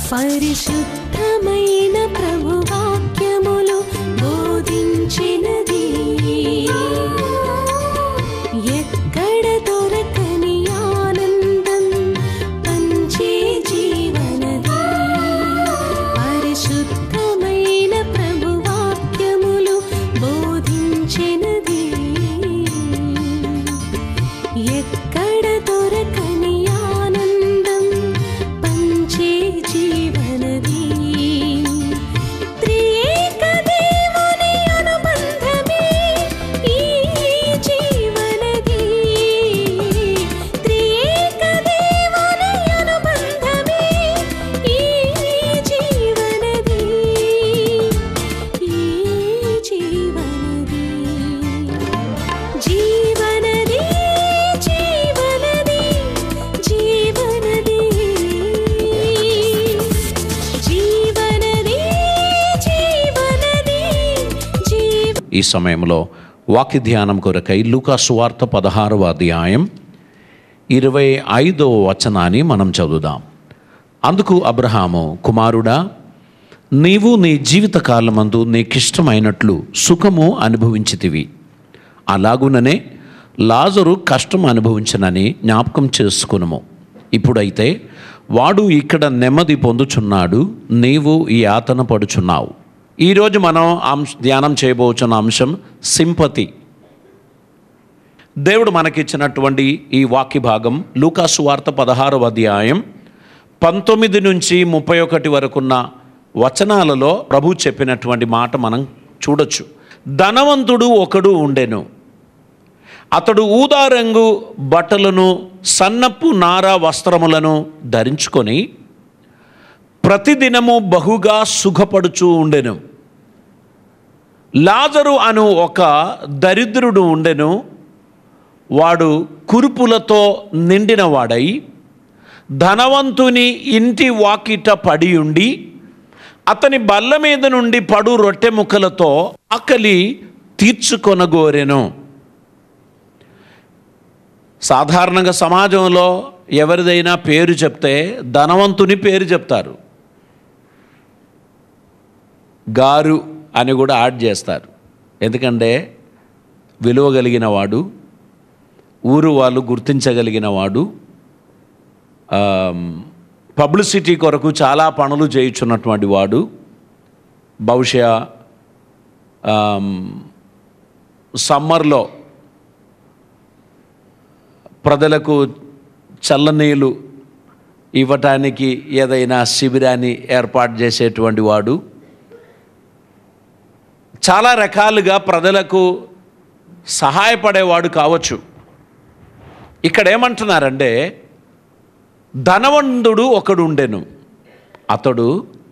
పరిశుద్ధమైన ప్రభు వాక్యములు బోధించినది ఎక్కడ దొరకని ఆనందం పంచే జీవనది పరిశుద్ధమైన ప్రభు వాక్యములు బోధించినది ఎక్కడ దొరకని ఆనందం పంచే జీవనది త్రియేక దేవుని అనుబంధమే ఈ జీవనది త్రియేక దేవుని అనుబంధమే ఈ జీవనది ఈ జీవనది జీవనది జీవనది జీవనది జీవనది జీవనది జీవ ఈ సమయంలో వాక్య ధ్యానం కొరకై లూకా సువార్త పదహారవ అధ్యాయం ఇరవై ఐదవ వచనాన్ని మనం చదువుదాం అందుకు అబ్రహాము కుమారుడా నీవు నీ జీవితకాలమందు నీకిష్టమైనట్లు సుఖము అనుభవించితివి అలాగుననే లాజరు కష్టం అనుభవించనని జ్ఞాపకం చేసుకునుము ఇప్పుడైతే వాడు ఇక్కడ నెమ్మది పొందుచున్నాడు నీవు ఈ యాతన పడుచున్నావు ఈరోజు మనం అంశ ధ్యానం చేయబోచున్న అంశం సింపతి దేవుడు మనకిచ్చినటువంటి ఈ వాక్య భాగం లూకాసు వార్త పదహారవ అధ్యాయం పంతొమ్మిది నుంచి ముప్పై ఒకటి వరకున్న వచనాలలో ప్రభు చెప్పినటువంటి మాట మనం చూడొచ్చు ధనవంతుడు ఒకడు ఉండెను అతడు ఊదా రంగు బట్టలను సన్నపు నార వస్త్రములను ధరించుకొని ప్రతిదినము బహుగా సుఖపడుచూ ఉండెను లాజరు అను ఒక దరిద్రుడు ఉండెను వాడు కురుపులతో నిండిన వాడై ధనవంతుని ఇంటి వాకిట పడి ఉండి అతని బల్ల మీద నుండి పడు రొట్టె ముక్కలతో ఆకలి తీర్చుకొనగోరెను సాధారణంగా సమాజంలో ఎవరిదైనా పేరు చెప్తే ధనవంతుని పేరు చెప్తారు గారు అని కూడా యాడ్ చేస్తారు ఎందుకంటే విలువ కలిగిన వాడు ఊరు వాళ్ళు గుర్తించగలిగిన వాడు పబ్లిసిటీ కొరకు చాలా పనులు చేయుచున్నటువంటి వాడు బహుశా ఆమ్, సమ్మర్లో ప్రజలకు చల్లనీళ్ళు ఇవ్వటానికి ఏదైనా శిబిరాన్ని ఏర్పాటు చేసేటువంటి వాడు చాలా రకాలుగా ప్రజలకు సహాయపడేవాడు కావచ్చు ఇక్కడ ఏమంటున్నారంటే ధనవంతుడు ఒకడు ఉండెను అతడు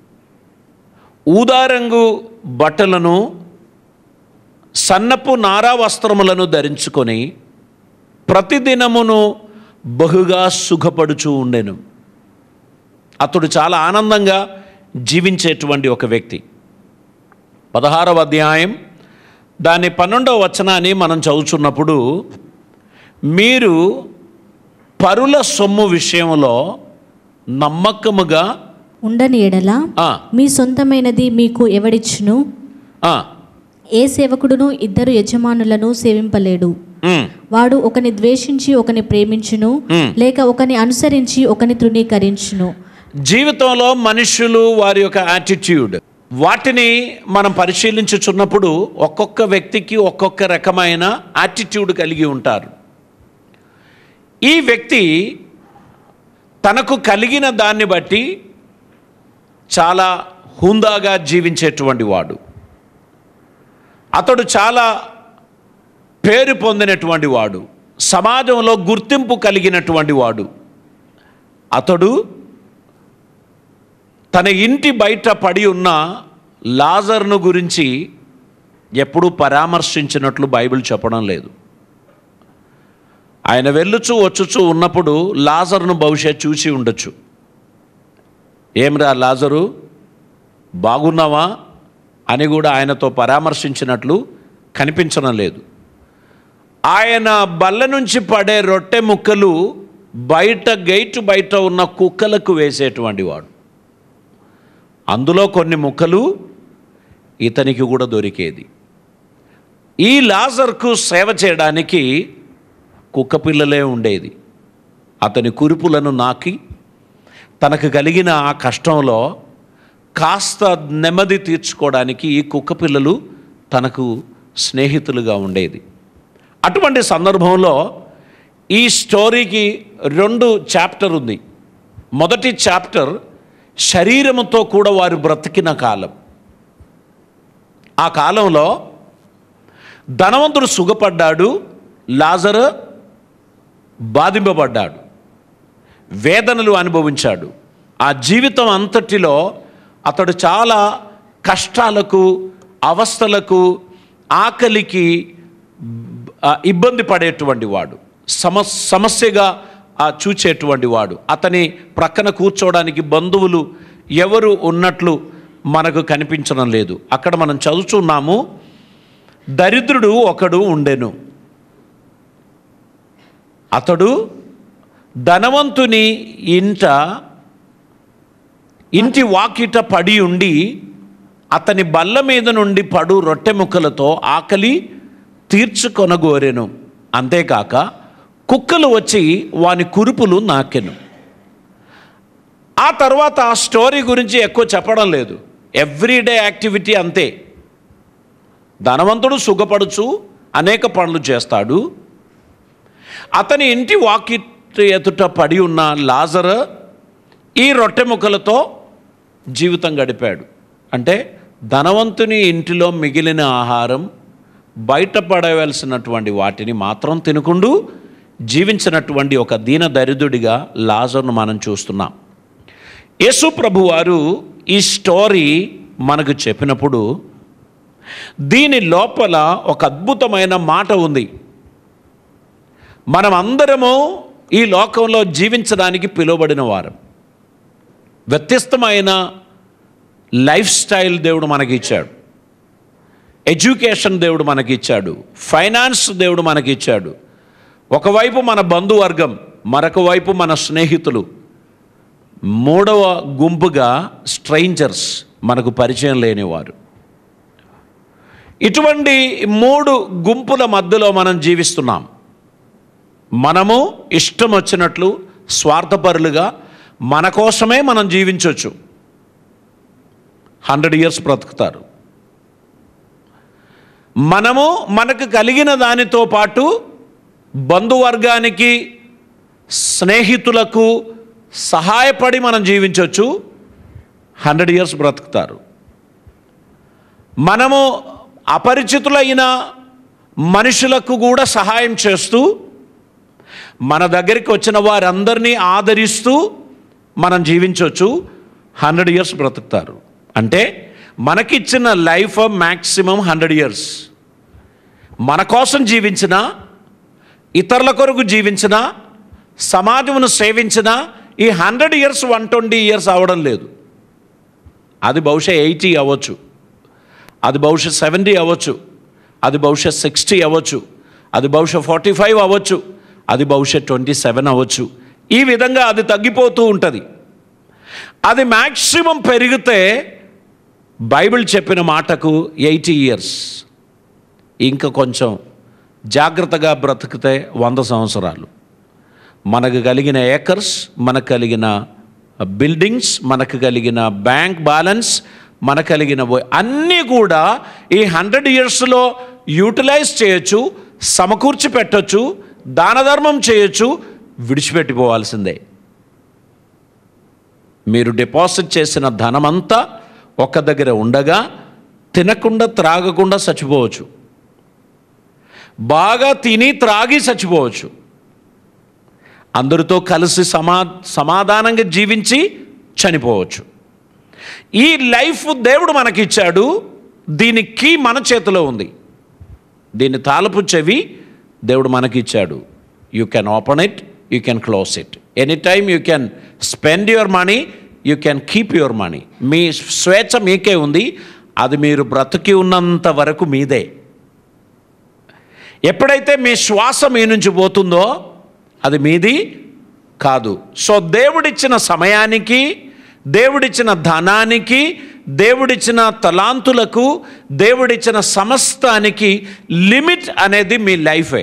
ఊదారంగు బట్టలను సన్నపు నారా వస్త్రములను ధరించుకొని ప్రతిదినమును బహుగా సుఖపడుచూ ఉండెను అతడు చాలా ఆనందంగా జీవించేటువంటి ఒక వ్యక్తి పదహారవ అధ్యాయం దాని పన్నెండవ వచనాన్ని మనం చదువుతున్నప్పుడు మీరు పరుల సొమ్ము విషయంలో నమ్మకముగా ఉండని ఎడల ఆ, మీ సొంతమైనది మీకు ఎవడిచ్చును ఆ, ఏ సేవకుడును ఇద్దరు యజమానులను సేవింపలేడు ఉమ్, వాడు ఒకని ద్వేషించి ఒకని ప్రేమించును Hmm. లేక ఒకని అనుసరించి ఒకని తృణీకరించును జీవితంలో మనుషులు వారి యొక్క యాటిట్యూడ్ వాటిని మనం పరిశీలించుచున్నప్పుడు ఒక్కొక్క వ్యక్తికి ఒక్కొక్క రకమైన యాటిట్యూడ్ కలిగి ఉంటారు ఈ వ్యక్తి తనకు కలిగిన దాన్ని బట్టి చాలా హుందాగా జీవించేటువంటి వాడు అతడు చాలా పేరు పొందినటువంటి వాడు సమాజంలో గుర్తింపు కలిగినటువంటి వాడు అతడు తన ఇంటి బయట పడి ఉన్న లాజర్ను గురించి ఎప్పుడూ పరామర్శించినట్లు బైబిల్ చెప్పడం లేదు ఆయన వెళ్ళుచు వచ్చుచు ఉన్నప్పుడు లాజర్ను బహుశా చూసి ఉండొచ్చు ఏమిరా లాజరు బాగున్నావా అని కూడా ఆయనతో పరామర్శించినట్లు కనిపించడం లేదు ఆయన బల్ల నుంచి పడే రొట్టె ముక్కలు బయట గేటు బయట ఉన్న కుక్కలకు వేసేటువంటి వాడు అందులో కొన్ని ముక్కలు ఇతనికి కూడా దొరికేది ఈ లాజర్కు సేవ చేయడానికి కుక్క పిల్లలే ఉండేది అతని కురుపులను నాకి తనకు కలిగిన ఆ కష్టంలో కాస్త నెమ్మది తీర్చుకోవడానికి ఈ కుక్క పిల్లలు తనకు స్నేహితులుగా ఉండేది అటువంటి సందర్భంలో ఈ స్టోరీకి రెండు చాప్టర్ ఉంది మొదటి చాప్టర్ శరీరముతో కూడా వారు బ్రతికిన కాలం ఆ కాలంలో ధనవంతుడు సుఖపడ్డాడు లాజర్ బాధింపబడ్డాడు వేదనలు అనుభవించాడు ఆ జీవితం అంతటిలో అతడు చాలా కష్టాలకు అవస్థలకు ఆకలికి ఆ, ఇబ్బంది పడేటువంటి వాడు సమ సమస్యగా ఆ, చూచేటువంటి వాడు అతని ప్రక్కన కూర్చోవడానికి బంధువులు ఎవరు ఉన్నట్లు మనకు కనిపించడం లేదు అక్కడ మనం చదువుతున్నాము దరిద్రుడు ఒకడు ఉండెను అతడు ధనవంతుని ఇంట ఇంటి వాకిట పడి ఉండి అతని బల్ల మీద నుండి పడు రొట్టె ముక్కలతో ఆకలి తీర్చుకొనగోరెను అంతేకాక కుక్కలు వచ్చి వాని కురుపులు నాకెను ఆ తర్వాత ఆ స్టోరీ గురించి ఎక్కువ చెప్పడం లేదు ఎవ్రీడే యాక్టివిటీ అంతే ధనవంతుడు సుఖపడుచు అనేక పనులు చేస్తాడు అతని ఇంటి వాకిట్ ఎదుట పడి ఉన్న లాజర్ ఈ రొట్టె ముక్కలతో జీవితం గడిపాడు అంటే ధనవంతుని ఇంటిలో మిగిలిన ఆహారం బయటపడవలసినటువంటి వాటిని మాత్రం తినకుండు జీవించినటువంటి ఒక దీన దరిద్రుడిగా లాజర్ను మనం చూస్తున్నాం యేసు ప్రభు వారు ఈ స్టోరీ మనకు చెప్పినప్పుడు దీని లోపల ఒక అద్భుతమైన మాట ఉంది మనం అందరము ఈ లోకంలో జీవించడానికి పిలువబడిన వారు వ్యత్యస్తమైన లైఫ్ స్టైల్ దేవుడు మనకి ఇచ్చాడు ఎడ్యుకేషన్ దేవుడు మనకి ఇచ్చాడు ఫైనాన్స్ దేవుడు మనకి ఇచ్చాడు ఒకవైపు మన బంధువర్గం మరొక వైపు మన స్నేహితులు మూడవ గుంపుగా స్ట్రైంజర్స్ మనకు పరిచయం లేనివారు ఇటువంటి మూడు గుంపుల మధ్యలో మనం జీవిస్తున్నాం మనము ఇష్టం వచ్చినట్లు స్వార్థపరులుగా మన కోసమే మనం జీవించవచ్చు హండ్రెడ్ ఇయర్స్ బ్రతుకుతారు మనము మనకు కలిగిన దానితో పాటు బంధువర్గానికి స్నేహితులకు సహాయపడి మనం జీవించవచ్చు హండ్రెడ్ ఇయర్స్ బ్రతుకుతారు మనము అపరిచితులైన మనుషులకు కూడా సహాయం చేస్తూ మన దగ్గరికి వచ్చిన వారందరినీ ఆదరిస్తూ మనం జీవించవచ్చు హండ్రెడ్ ఇయర్స్ బ్రతుకుతారు అంటే మనకిచ్చిన లైఫ్ మ్యాక్సిమం హండ్రెడ్ ఇయర్స్ మన కోసం జీవించిన ఇతరుల కొరకు జీవించిన సమాజమును సేవించిన ఈ hundred years one twenty years అవ్వడం లేదు అది బహుశా ఎయిటీ అవ్వచ్చు అది బహుశా సెవెంటీ అవ్వచ్చు అది బహుశా సిక్స్టీ అవ్వచ్చు అది బహుశా ఫార్టీ ఫైవ్ అవ్వచ్చు అది బహుశా ట్వంటీ సెవెన్ అవ్వచ్చు ఈ విధంగా అది తగ్గిపోతూ ఉంటుంది అది మ్యాక్సిమం పెరిగితే బైబిల్ చెప్పిన మాటకు ఎయిటీ ఇయర్స్ ఇంకా కొంచెం జాగ్రత్తగా బ్రతికితే వంద సంవత్సరాలు మనకు కలిగిన ఏకర్స్ మనకు కలిగిన బిల్డింగ్స్ మనకు కలిగిన బ్యాంక్ బ్యాలెన్స్ మనకు కలిగిన వో- అన్నీ కూడా ఈ హండ్రెడ్ ఇయర్స్లో యూటిలైజ్ చేయొచ్చు సమకూర్చి పెట్టొచ్చు దాన ధర్మం చేయొచ్చు విడిచిపెట్టిపోవాల్సిందే మీరు డిపాజిట్ చేసిన ధనమంతా ఒక దగ్గర ఉండగా తినకుండా త్రాగకుండా చచ్చిపోవచ్చు బాగా తిని త్రాగి చచ్చిపోవచ్చు అందరితో కలిసి సమా సమాధానంగా జీవించి చనిపోవచ్చు ఈ లైఫ్ దేవుడు మనకిచ్చాడు దీని కీ మన చేతిలో ఉంది దీని తాలపు చెవి దేవుడు మనకిచ్చాడు you can open it you can close it any time you can spend your money you can keep your money మీ స్వేచ్ఛ మీకే ఉంది అది మీరు బ్రతికి ఉన్నంత వరకు మీదే ఎప్పుడైతే మీ శ్వాస మీ నుంచి పోతుందో అది మీది కాదు సో దేవుడిచ్చిన సమయానికి దేవుడిచ్చిన ధనానికి దేవుడిచ్చిన తలాంతులకు దేవుడిచ్చిన సమస్తానికి లిమిట్ అనేది మీ లైఫే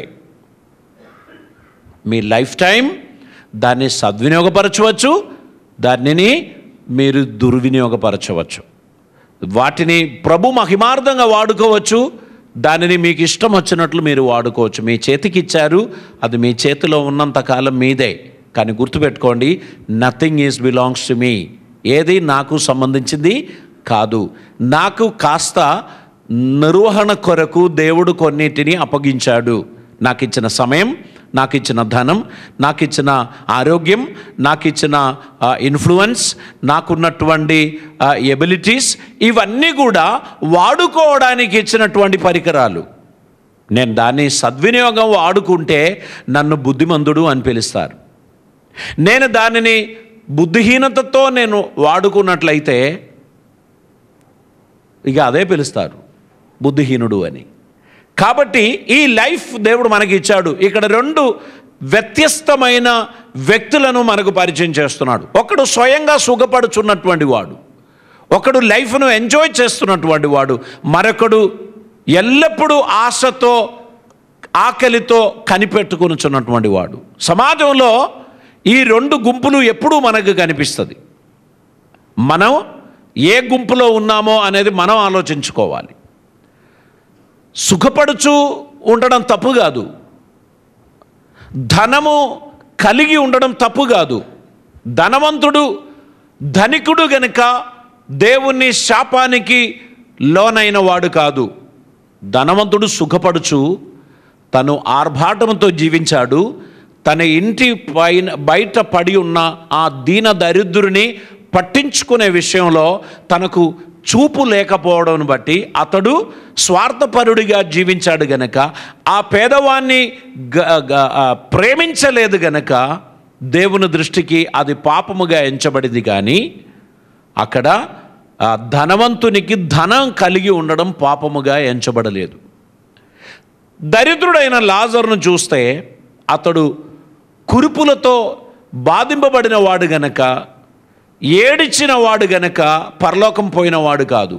మీ లైఫ్ టైం దాన్ని సద్వినియోగపరచవచ్చు దానిని మీరు దుర్వినియోగపరచవచ్చు వాటిని ప్రభు మహిమార్థంగా వాడుకోవచ్చు దానిని మీకు ఇష్టం వచ్చినట్లు మీరు వాడుకోవచ్చు మీ చేతికి ఇచ్చారు అది మీ చేతిలో ఉన్నంత కాలం మీదే కానీ గుర్తుపెట్టుకోండి nothing is belongs to me ఏది నాకు సంబంధించింది కాదు నాకు కాస్త నిర్వహణ కొరకు దేవుడు కొన్నిటిని అప్పగించాడు నాకు ఇచ్చిన సమయం నాకు ఇచ్చిన ధనం నాకు ఇచ్చిన ఆరోగ్యం నాకు ఇచ్చిన ఇన్ఫ్లుయెన్స్ నాకున్నటువంటి ఎబిలిటీస్ ఇవన్నీ కూడా వాడుకోవడానికి ఇచ్చినటువంటి పరికరాలు నేను దాన్ని సద్వినియోగం వాడుకుంటే నన్ను బుద్ధిమంతుడు అని పిలుస్తారు నేను దానిని బుద్ధిహీనతతో నేను వాడుకున్నట్లయితే ఇక అదే పిలుస్తారు బుద్ధిహీనుడు అని కాబట్టి ఈ లైఫ్ దేవుడు మనకి ఇచ్చాడు ఇక్కడ రెండు వ్యత్యస్తమైన వ్యక్తులను మనకు పరిచయం చేస్తున్నాడు ఒకడు స్వయంగా సుఖపడుచున్నటువంటి వాడు ఒకడు లైఫ్ను ఎంజాయ్ చేస్తున్నటువంటి వాడు మరొకడు ఎల్లప్పుడూ ఆశతో ఆకలితో కనిపెట్టుకునిచున్నటువంటి వాడు సమాజంలో ఈ రెండు గుంపులు ఎప్పుడూ మనకు కనిపిస్తుంది మనం ఏ గుంపులో ఉన్నామో అనేది మనం ఆలోచించుకోవాలి సుఖపడుచు ఉండడం తప్పు కాదు ధనము కలిగి ఉండడం తప్పు కాదు ధనవంతుడు ధనికుడు గనుక దేవుని శాపానికి లోనైన వాడు కాదు ధనవంతుడు సుఖపడుచు తను ఆర్భాటంతో జీవించాడు తన ఇంటి పైన బయట పడి ఉన్న ఆ దీన దరిద్రుని పట్టించుకునే విషయంలో తనకు చూపు లేకపోవడం బట్టి అతడు స్వార్థపరుడిగా జీవించాడు గనక ఆ పేదవాన్ని గ- గ- ఆ, ప్రేమించలేదు గనక దేవుని దృష్టికి అది పాపముగా ఎంచబడింది కానీ అక్కడ ఆ ధనవంతునికి ధనం కలిగి ఉండడం పాపముగా ఎంచబడలేదు దరిద్రుడైన లాజర్ను చూస్తే అతడు కురుపులతో బాధింపబడిన వాడు గనక ఏడిచిన వాడు గనక పరలోకం పోయిన వాడు కాదు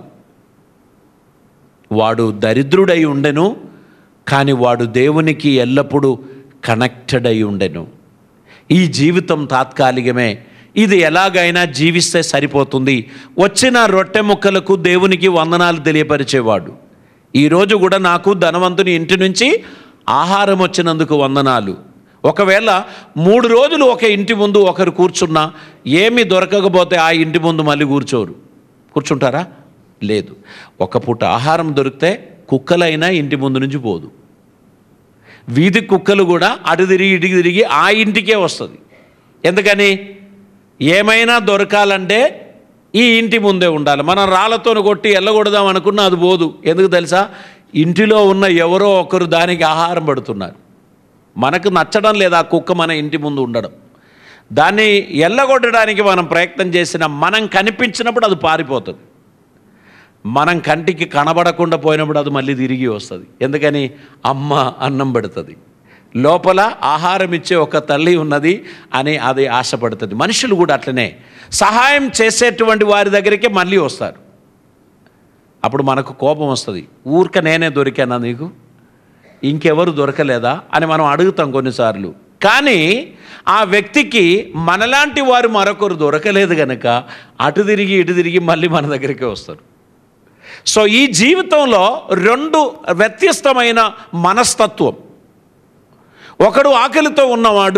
వాడు దరిద్రుడై ఉండెను కానీ వాడు దేవునికి ఎల్లప్పుడూ కనెక్టెడ్ అయి ఉండెను ఈ జీవితం తాత్కాలికమే ఇది ఎలాగైనా జీవిస్తే సరిపోతుంది వచ్చిన రొట్టె ముక్కలకు దేవునికి వందనాలు తెలియపరిచేవాడు ఈరోజు కూడా నాకు ధనవంతుని ఇంటి నుంచి ఆహారం వచ్చినందుకు వందనాలు ఒకవేళ మూడు రోజులు ఒక ఇంటి ముందు ఒకరు కూర్చున్నా ఏమి దొరకకపోతే ఆ ఇంటి ముందు మళ్ళీ కూర్చోరు కూర్చుంటారా లేదు ఒక పూట ఆహారం దొరికితే కుక్కలైనా ఇంటి ముందు నుంచి పోదు వీధి కుక్కలు కూడా అటు తిరిగి ఇటుకి తిరిగి ఆ ఇంటికే వస్తుంది ఎందుకని ఏమైనా దొరకాలంటే ఈ ఇంటి ముందే ఉండాలి మనం రాళ్ళతో కొట్టి ఎల్లగొడదాం అనుకున్నా అది పోదు ఎందుకు తెలుసా ఇంటిలో ఉన్న ఎవరో ఒకరు దానికి ఆహారం పడుతున్నారు మనకు నచ్చడం లేదు ఆ కుక్క మన ఇంటి ముందు ఉండడం దాన్ని ఎల్లగొట్టడానికి మనం ప్రయత్నం చేసిన మనం కనిపించినప్పుడు అది పారిపోతుంది మనం కంటికి కనబడకుండా పోయినప్పుడు అది మళ్ళీ తిరిగి వస్తుంది ఎందుకని అమ్మ అన్నం పెడుతుంది లోపల ఆహారం ఇచ్చే ఒక తల్లి ఉన్నది అని అది ఆశపడుతుంది మనుషులు కూడా అట్లనే సహాయం చేసేటువంటి వారి దగ్గరికే మళ్ళీ వస్తారు అప్పుడు మనకు కోపం వస్తుంది ఊరిక నేనే దొరికానా నీకు ఇంకెవరు దొరకలేదా అని మనం అడుగుతాం కొన్నిసార్లు కానీ ఆ వ్యక్తికి మనలాంటి వారు మరొకరు దొరకలేదు కనుక అటు తిరిగి ఇటు తిరిగి మళ్ళీ మన దగ్గరికే వస్తారు సో ఈ జీవితంలో రెండు వ్యత్యస్తమైన మనస్తత్వం ఒకడు ఆకలితో ఉన్నవాడు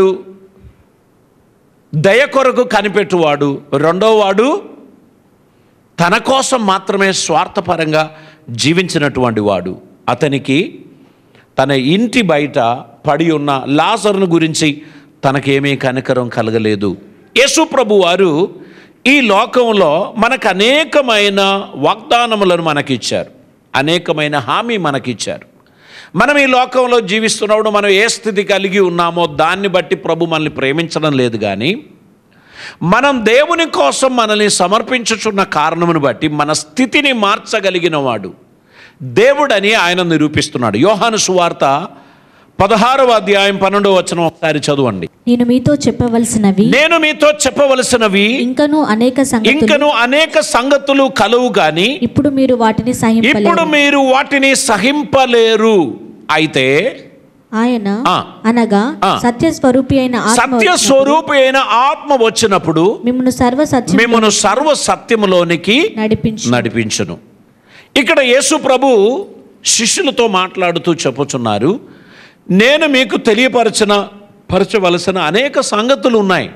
దయ కొరకు కనిపెట్టువాడు రెండో వాడు తన కోసం మాత్రమే స్వార్థపరంగా జీవించినటువంటి వాడు అతనికి తన ఇంటి బయట పడి ఉన్న లాజరును గురించి తనకేమీ కనికరం కలగలేదు యేసు ప్రభు వారు ఈ లోకంలో మనకు అనేకమైన వాగ్దానములను మనకిచ్చారు అనేకమైన హామీ మనకిచ్చారు మనం ఈ లోకంలో జీవిస్తున్నప్పుడు మనం ఏ స్థితి కలిగి ఉన్నామో దాన్ని బట్టి ప్రభు మనల్ని ప్రేమించడం లేదు కానీ మనం దేవుని కోసం మనల్ని సమర్పించుచున్న కారణమును బట్టి మన స్థితిని మార్చగలిగిన వాడు దేవుడని ఆయన నిరూపిస్తున్నాడు యోహాను సువార్త పదహారవ అధ్యాయం పన్నెండవ వచనం ఒకసారి చదవండి నేను మీతో చెప్పవలసినవి నేను మీతో చెప్పవలసినవి ఇంకను అనేక సంగతులు ఇంకను అనేక సంగతులు కలువు గాని ఇప్పుడు మీరు వాటిని ఇప్పుడు సహింపలేరు మీరు వాటిని సహింపలేరు అయితే ఆయన ఆ. అనగా ఆ. సత్య స్వరూపి అయిన ఆత్మ సత్య స్వరూపి అయిన ఆత్మ వచ్చినప్పుడు మిమ్మల్ని సర్వ సత్యం మిమ్మను సర్వ సత్యములోనికి నడిపించు నడిపించును ఇక్కడ యేసు ప్రభు శిష్యులతో మాట్లాడుతూ చెప్పుచున్నారు నేను మీకు తెలియపరచిన పరచవలసిన అనేక సంగతులు ఉన్నాయి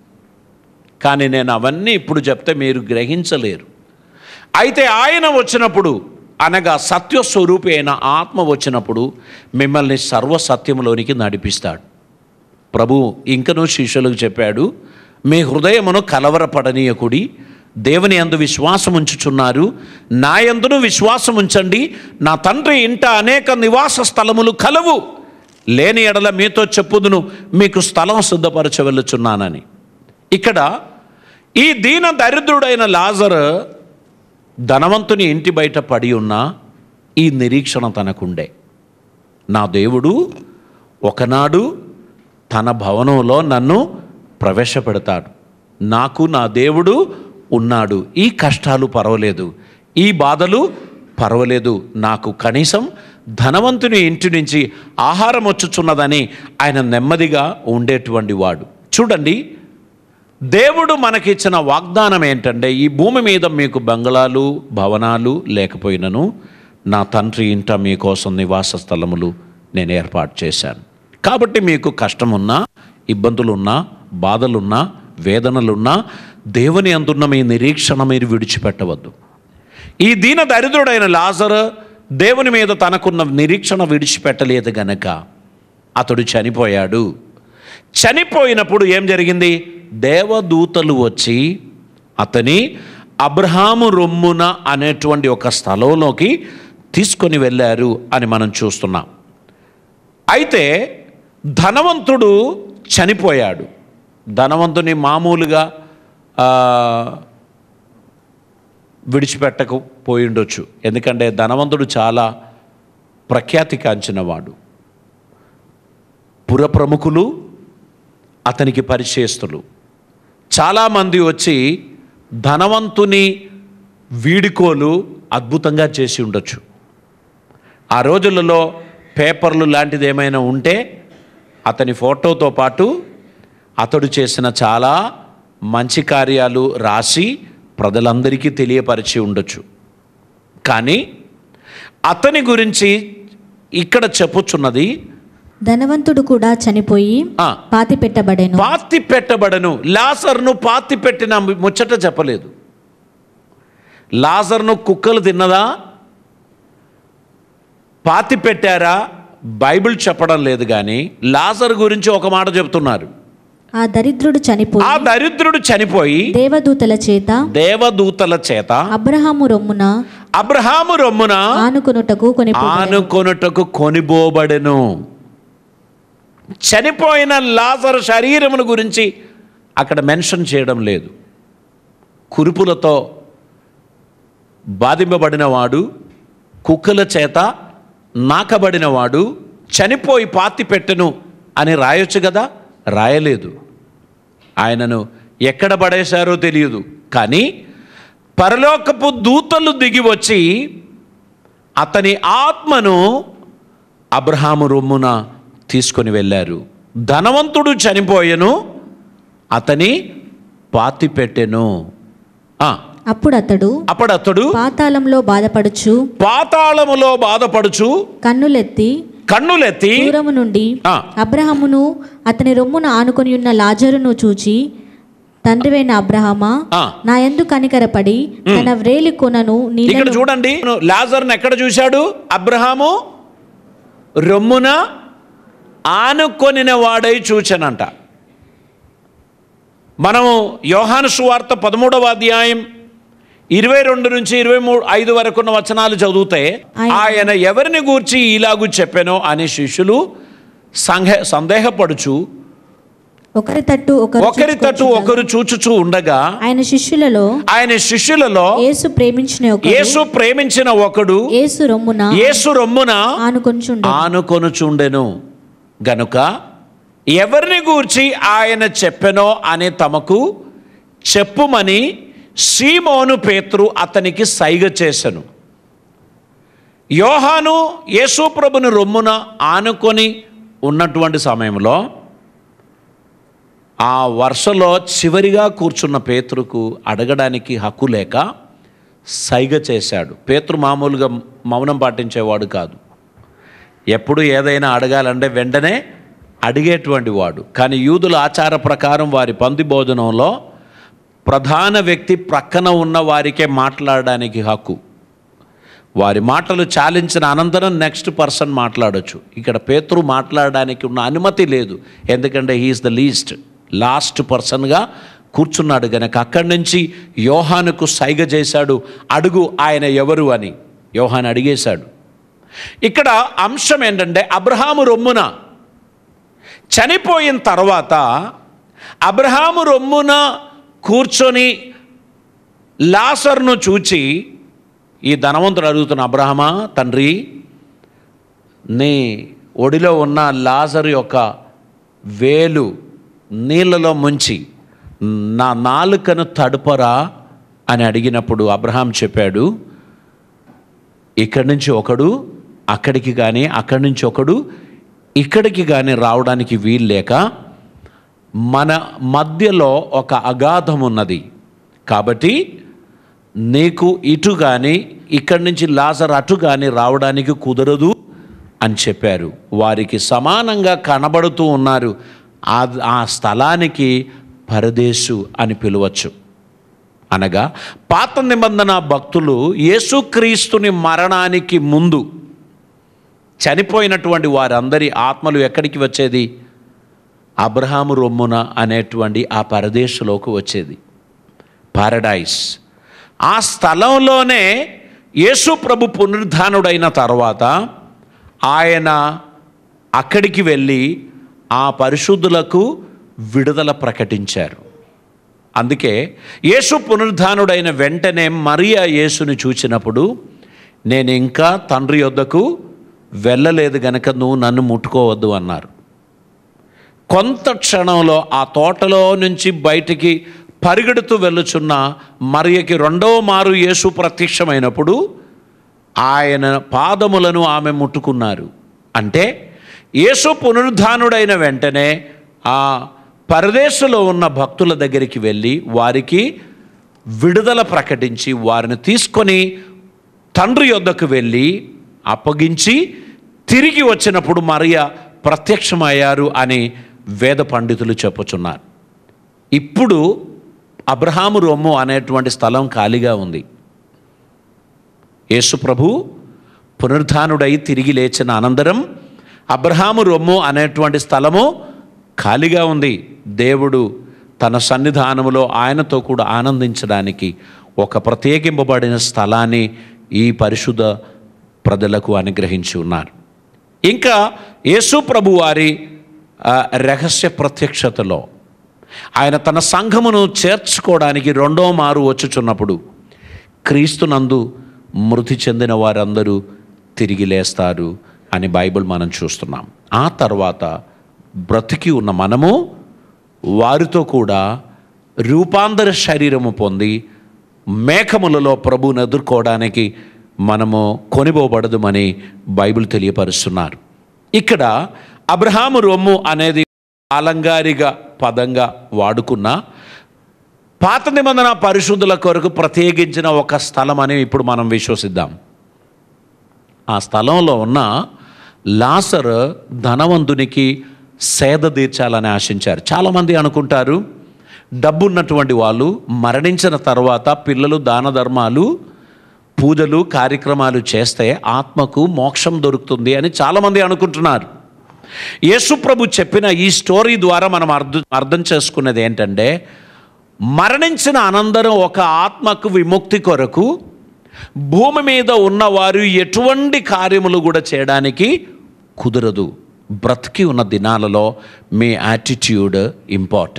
కానీ నేను అవన్నీ ఇప్పుడు చెప్తే మీరు గ్రహించలేరు అయితే ఆయన వచ్చినప్పుడు అనగా సత్యస్వరూపి అయిన ఆత్మ వచ్చినప్పుడు మిమ్మల్ని సర్వసత్యములోనికి నడిపిస్తాడు ప్రభు ఇంకనూ శిష్యులకు చెప్పాడు మీ హృదయమును కలవరపడనీయకుడి దేవుని యందు విశ్వాసం ఉంచుచున్నారు నా యందును విశ్వాసం ఉంచండి నా తండ్రి ఇంట అనేక నివాస స్థలములు కలవు లేని ఎడల మీతో చెప్పుదును మీకు స్థలం సిద్ధపరచ వెళ్ళుచున్నానని ఇక్కడ ఈ దీన దరిద్రుడైన లాజర్ ధనవంతుని ఇంటి బయట పడి ఉన్న ఈ నిరీక్షణ తనకుండే నా దేవుడు ఒకనాడు తన భవనంలో నన్ను ప్రవేశపెడతాడు నాకు నా దేవుడు ఉన్నాడు ఈ కష్టాలు పర్వాలేదు ఈ బాధలు పర్వాలేదు నాకు కనీసం ధనవంతుని ఇంటి నుంచి ఆహారం వచ్చుచున్నదని ఆయన నెమ్మదిగా ఉండేటువంటి వాడు చూడండి దేవుడు మనకిచ్చిన వాగ్దానం ఏంటంటే ఈ భూమి మీద మీకు బంగళాలు భవనాలు లేకపోయినను నా తండ్రి ఇంట మీకోసం నివాస స్థలములు నేను ఏర్పాటు చేశాను కాబట్టి మీకు కష్టమున్నా ఇబ్బందులున్నా బాధలున్నా వేదనలున్నా దేవుని అందున్న మీ నిరీక్షణ మీరు విడిచిపెట్టవద్దు ఈ దీన దరిద్రుడైన లాజర్ దేవుని మీద తనకున్న నిరీక్షణ విడిచిపెట్టలేదు గనక అతడు చనిపోయాడు చనిపోయినప్పుడు ఏం జరిగింది దేవదూతలు వచ్చి అతని అబ్రహాము రొమ్మున అనేటువంటి ఒక స్థలంలోకి తీసుకొని వెళ్ళారు అని మనం చూస్తున్నాం అయితే ధనవంతుడు చనిపోయాడు ధనవంతుని మామూలుగా ఆ, విడిచిపెట్టకపోయి ఉండొచ్చు ఎందుకంటే ధనవంతుడు చాలా ప్రఖ్యాతి కాంచినవాడు పుర ప్రముఖులు అతనికి పరిచయస్తులు చాలామంది వచ్చి ధనవంతుని వీడుకోలు అద్భుతంగా చేసి ఉండొచ్చు ఆ రోజులలో పేపర్లు లాంటిది ఏమైనా ఉంటే అతని ఫోటోతో పాటు అతడు చేసిన చాలా మంచి కార్యాలు రాసి ప్రజలందరికీ తెలియపరిచి ఉండొచ్చు కానీ అతని గురించి ఇక్కడ చెప్పుచున్నది ధనవంతుడు కూడా చనిపోయి ఆ. పాతి పెట్టబడెను పాతి పెట్టబడను లాజర్ను పాతి పెట్టిన ముచ్చట చెప్పలేదు లాజర్ను కుక్కలు తిన్నదా పాతి పెట్టారా బైబిల్ చెప్పడం లేదు కానీ లాజర్ గురించి ఒక మాట చెప్తున్నారు ఆ దరిద్రుడు చనిపోయి ఆ దరిద్రుడు చనిపోయి దేవదూతల చేత దేవదూతల చేత అబ్రహాము రొమ్మున అబ్రహాము రొమ్మున ఆనుకొనుటకు కొని ఆనుకొనుటకు కొనిపోబడెను చనిపోయిన లాజర్ శరీరమును గురించి అక్కడ మెన్షన్ చేయడం లేదు కురుపులతో బాధింపబడినవాడు కుక్కల చేత నాకబడినవాడు చనిపోయి పాతి పెట్టెను అని రాయొచ్చు కదా రాయలేదు ఆయనను ఎక్కడ పడేశారో తెలియదు కానీ పరలోకపు దూతలు దిగి వచ్చి అతని ఆత్మను అబ్రహాము రొమ్మున తీసుకొని వెళ్ళారు ధనవంతుడు చనిపోయెను అతని పాతి పెట్టెను ఆ, అప్పుడు అతడు అప్పుడు అతడు పాతాళంలో బాధపడుచు పాతాళములో బాధపడుచు కన్నులెత్తి కన్నులెత్తి దూరము నుండి ఆ. అబ్రహామును అతని రొమ్మున ఆనుకొని ఉన్న లాజరును చూచి తండ్రివైన అబ్రహమా ఆ. నా యందు కనికరపడి తన వ్రేలి కొనను ఇక్కడ నీళ్ళను చూడండి లాజర్ను ఎక్కడ చూశాడు అబ్రహాము రొమ్మున ఆనుకొనిన వాడై చూచానంట మనము యోహాను సువార్త పదమూడవ అధ్యాయం ఇరవై రెండు నుంచి ఇరవై మూడు ఐదు వరకు ఉన్న వచనాలు చదివితే ఆయన- ఆయన ఎవరిని గూర్చి ఇలాగూ చెప్పానో అని శిష్యులు సంహ సందేహపడుచు ఒకరి తట్టు ఒకరు ఒకరి తట్టు చూచుకొనుచుండగా ఒకరు చూచుచూ ఉండగా ఆయన శిష్యులలో ఆయన శిష్యులలో యేసు ప్రేమించిన ఒకడు యేసు ప్రేమించిన ఒకడు యేసు రొమ్మున యేసు రొమ్మున ఆనుకొనుచుండెను ఆనుకొనుచుండెను గనుక ఎవరిని గూర్చి ఆయన చెప్పెనో అని తమకు చెప్పుమని సీమోను పేతురు అతనికి సైగ చేసెను యోహాను యేసుప్రభుని రొమ్మున ఆనుకొని ఉన్నటువంటి సమయంలో ఆ వరుసలో చివరిగా కూర్చున్న పేతురుకు అడగడానికి హక్కు లేక సైగ చేశాడు పేతురు మామూలుగా మౌనం పాటించేవాడు కాదు ఎప్పుడు ఏదైనా అడగాలంటే వెంటనే అడిగేటువంటి వాడు కానీ యూదుల ఆచార ప్రకారం వారి పంది భోజనంలో ప్రధాన వ్యక్తి ప్రక్కన ఉన్న వారికే మాట్లాడడానికి హక్కు వారి మాటలు చాలించిన అనంతరం నెక్స్ట్ పర్సన్ మాట్లాడొచ్చు ఇక్కడ పేతురు మాట్లాడడానికి ఉన్న అనుమతి లేదు ఎందుకంటే హీఈస్ ద లీస్ట్ లాస్ట్ పర్సన్గా కూర్చున్నాడు గనక అక్కడి నుంచి యోహానుకు సైగ చేశాడు అడుగు ఆయన ఎవరు అని యోహాన్ అడిగేశాడు ఇక్కడ అంశం ఏంటంటే అబ్రహాము రొమ్మున చనిపోయిన తర్వాత అబ్రహాము రొమ్మున కూర్చొని లాసర్ను చూచి ఈ ధనవంతుడు అడుగుతున్న అబ్రహమా తండ్రి నీ ఒడిలో ఉన్న లాజరు యొక్క వేలు నీళ్ళలో ముంచి నా నాలుకను తడుపరా అని అడిగినప్పుడు అబ్రహాం చెప్పాడు ఇక్కడి నుంచి ఒకడు అక్కడికి కానీ అక్కడి నుంచి ఒకడు ఇక్కడికి కానీ రావడానికి వీలు లేక మన మధ్యలో ఒక అగాధం ఉన్నది కాబట్టి నీకు ఇటు కానీ ఇక్కడి నుంచి లాజర్ అటు కానీ రావడానికి కుదరదు అని చెప్పారు వారికి సమానంగా కనబడుతూ ఉన్నారు ఆ ఆ స్థలానికి పరదేశు అని పిలవచ్చు అనగా పాత నిబంధన భక్తులు యేసుక్రీస్తుని మరణానికి ముందు చనిపోయినటువంటి వారందరి ఆత్మలు ఎక్కడికి వచ్చేది అబ్రహాము రొమ్మున అనేటువంటి ఆ పరదేశంలోకి వచ్చేది పారడైస్ ఆ స్థలంలోనే యేసు ప్రభు పునరుద్ధానుడైన తర్వాత ఆయన అక్కడికి వెళ్ళి ఆ పరిశుద్ధులకు విడుదల ప్రకటించారు అందుకే యేసు పునరుద్ధానుడైన వెంటనే మరియా యేసుని చూచినప్పుడు నేను ఇంకా తండ్రి యొద్దకు వెళ్ళలేదు గనక నువ్వు నన్ను ముట్టుకోవద్దు అన్నారు కొంత క్షణంలో ఆ తోటలో నుంచి బయటికి పరిగెడుతూ వెళ్ళుచున్న మరియకి రెండవ మారు యేసు ప్రత్యక్షమైనప్పుడు ఆయన పాదములను ఆమె ముట్టుకున్నారు అంటే యేసు పునరుద్ధానుడైన వెంటనే ఆ పరదేశంలో ఉన్న భక్తుల దగ్గరికి వెళ్ళి వారికి విడుదల ప్రకటించి వారిని తీసుకొని తండ్రి యొద్దకు వెళ్ళి అప్పగించి తిరిగి వచ్చినప్పుడు మరియ ప్రత్యక్షమయ్యారు అని వేద పండితులు చెప్పుచున్నారు ఇప్పుడు అబ్రహాము రొమ్ము అనేటువంటి స్థలం ఖాళీగా ఉంది యేసు ప్రభు పునరుద్ధానుడై తిరిగి లేచిన అనంతరం అబ్రహాము రొమ్ము అనేటువంటి స్థలము ఖాళీగా ఉంది దేవుడు తన సన్నిధానములో ఆయనతో కూడా ఆనందించడానికి ఒక ప్రత్యేకింపబడిన స్థలాన్ని ఈ పరిశుద్ధ ప్రజలకు అనుగ్రహించి ఉన్నారు ఇంకా యేసు ప్రభు వారి ఆ, రహస్య ప్రత్యక్షతలో ఆయన తన సంఘమును చేర్చుకోవడానికి రెండో మారు వచ్చుచున్నప్పుడు క్రీస్తునందు మృతి చెందిన వారందరూ తిరిగి లేస్తారు అని బైబిల్ మనం చూస్తున్నాం ఆ తర్వాత బ్రతికి ఉన్న మనము వారితో కూడా రూపాంతర శరీరము పొంది మేఘములలో ప్రభువును ఎదుర్కోవడానికి మనము కొనిపోబడదుమని బైబిల్ తెలియపరుస్తున్నారు ఇక్కడ అబ్రహాము రొమ్ము అనేది అలంగారిక పదంగా వాడుకున్న పాత నిబంధన పరిశుద్ధుల కొరకు ప్రత్యేకించిన ఒక స్థలం అని ఇప్పుడు మనం విశ్వసిద్దాం ఆ స్థలంలో ఉన్న లాసర్ ధనవంతునికి సేద తీర్చాలని ఆశించారు చాలామంది అనుకుంటారు డబ్బున్నటువంటి వాళ్ళు మరణించిన తర్వాత పిల్లలు దాన ధర్మాలు పూజలు కార్యక్రమాలు చేస్తే ఆత్మకు మోక్షం దొరుకుతుంది అని చాలామంది అనుకుంటున్నారు యేసుప్రభు చెప్పిన ఈ స్టోరీ ద్వారా మనం అర్థం అర్థం చేసుకున్నది ఏంటంటే మరణించిన అనంతరం ఒక ఆత్మకు విముక్తి కొరకు భూమి మీద ఉన్నవారు ఎటువంటి కార్యములు కూడా చేయడానికి కుదరదు బ్రతికి ఉన్న దినాలలో మీ యాటిట్యూడ్ ఇంపార్టెంట్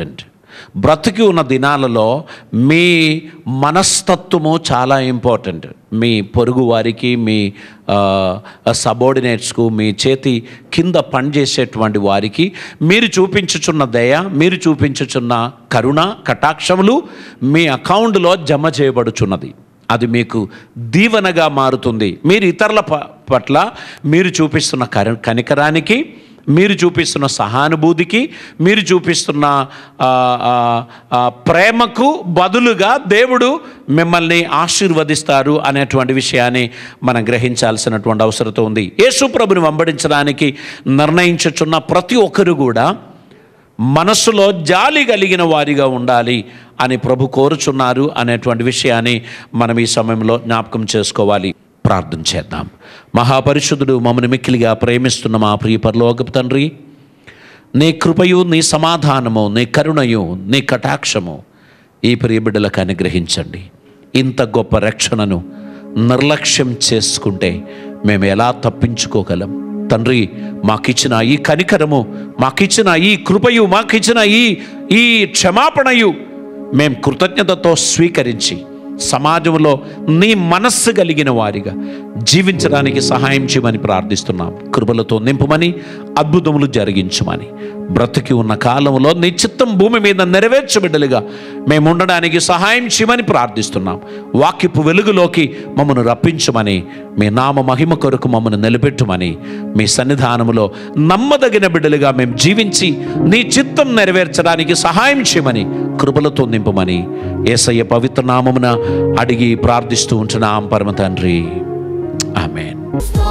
బ్రతికి ఉన్న దినాలలో మీ మనస్తత్వము చాలా ఇంపార్టెంట్ మీ పొరుగు వారికి మీ సబోర్డినేట్స్కు మీ చేతి కింద పనిచేసేటువంటి వారికి మీరు చూపించుచున్న దయ మీరు చూపించుచున్న కరుణ కటాక్షములు మీ అకౌంట్లో జమ చేయబడుచున్నది అది మీకు దీవెనగా మారుతుంది మీరు ఇతరుల ప- పట్ల మీరు చూపిస్తున్న కర కనికరానికి మీరు చూపిస్తున్న సహానుభూతికి మీరు చూపిస్తున్న ఆ, ఆ, ఆ, ప్రేమకు బదులుగా దేవుడు మిమ్మల్ని ఆశీర్వదిస్తారు అనేటువంటి విషయాన్ని మనం గ్రహించాల్సినటువంటి అవసరం ఉంది యేసు ప్రభుని వెంబడించడానికి నిర్ణయించుచున్న ప్రతి ఒక్కరు కూడా మనస్సులో జాలి కలిగిన వారిగా ఉండాలి అని ప్రభు కోరుచున్నారు అనేటువంటి విషయాన్ని మనం ఈ సమయంలో జ్ఞాపకం చేసుకోవాలి ప్రార్థన చేద్దాం మహాపరిశుద్ధుడు మమ్మల్ని మిక్కిలిగా ప్రేమిస్తున్న మా ప్రియ పరలోకపు తండ్రి నీ కృపయు నీ సమాధానము నీ కరుణయు నీ కటాక్షము ఈ ప్రియబిడ్డలకు అనుగ్రహించండి ఇంత గొప్ప రక్షణను నిర్లక్ష్యం చేసుకుంటే మేము ఎలా తప్పించుకోగలం తండ్రి మాకిచ్చిన ఈ కనికరము మాకిచ్చిన ఈ కృపయు మాకిచ్చిన ఈ ఈ క్షమాపణయు మేము కృతజ్ఞతతో స్వీకరించి సమాజంలో నీ మనస్సు కలిగిన వారిగా జీవించడానికి సహాయం చేయమని ప్రార్థిస్తున్నాం కృపలతో నింపమని అద్భుతములు జరిగించమని బ్రతికి ఉన్న కాలంలో నీ చిత్తం భూమి మీద నెరవేర్చబిడ్డలుగా మేము ఉండడానికి సహాయం చేయమని ప్రార్థిస్తున్నాం వాక్యపు వెలుగులోకి మమ్మను రప్పించమని మీ నామ మహిమ కొరకు మమ్మను నిలబెట్టుమని మీ సన్నిధానములో నమ్మదగిన బిడ్డలుగా మేము జీవించి నీ చిత్తం నెరవేర్చడానికి సహాయం చేయమని కృపలతో నింపమని ఏసయ్య పవిత్ర నామమున అడిగి ప్రార్థిస్తూ ఉంటున్నాం పరమ తండ్రి ఆమెన్ స్తోత్రం